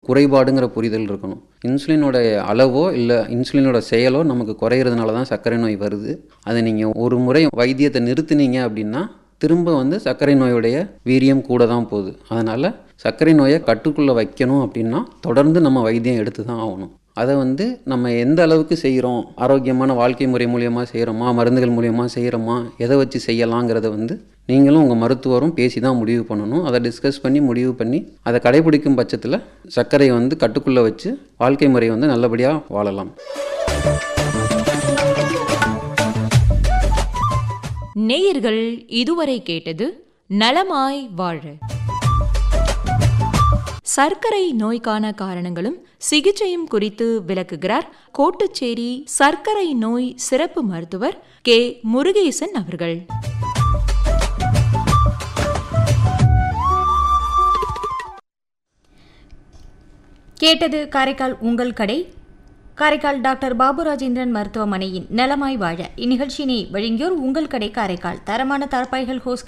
குறைபாடுங்கிற புரிதல் இருக்கணும் இன்சுலினோட அளவோ இல்லை இன்சுலினோட செயலோ நமக்கு குறையிறதுனால தான் சர்க்கரை நோய் வருது அதை நீங்கள் ஒரு முறை வைத்தியத்தை நிறுத்துனீங்க அப்படின்னா திரும்ப வந்து சர்க்கரை நோயுடைய வீரியம் கூட தான் போகுது அதனால் சர்க்கரை நோயை கட்டுக்குள்ளே வைக்கணும் அப்படின்னா தொடர்ந்து நம்ம வைத்தியம் எடுத்து தான் ஆகணும் அதை வந்து நம்ம எந்த அளவுக்கு செய்கிறோம் ஆரோக்கியமான வாழ்க்கை முறை மூலியமாக செய்கிறோமா மருந்துகள் மூலியமாக செய்கிறோமா எதை வச்சு செய்யலாங்கிறத வந்து நீங்களும் உங்கள் மருத்துவரும் பேசி தான் முடிவு பண்ணணும் அதை டிஸ்கஸ் பண்ணி முடிவு பண்ணி அதை கடைபிடிக்கும் பட்சத்தில் சர்க்கரையை வந்து கட்டுக்குள்ளே வச்சு வாழ்க்கை முறையை வந்து நல்லபடியாக வாழலாம் நேயர்கள் இதுவரை கேட்டது நலமாய் வாழ சர்க்கரை நோய்க்கான காரணங்களும் சிகிச்சையும் குறித்து விளக்குகிறார் கோட்டுச்சேரி சர்க்கரை நோய் சிறப்பு மருத்துவர் கே முருகேசன் அவர்கள் கேட்டது காரைக்கால் உங்கள் கடை காரைக்கால் டாக்டர் பாபு ராஜேந்திரன் மருத்துவமனையின் நலமாய் வாழ இந்நிகழ்ச்சியினை வழங்கியோர் உங்கள் கடை காரைக்கால் தரமான தரப்பாய்கள் ஹோஸ்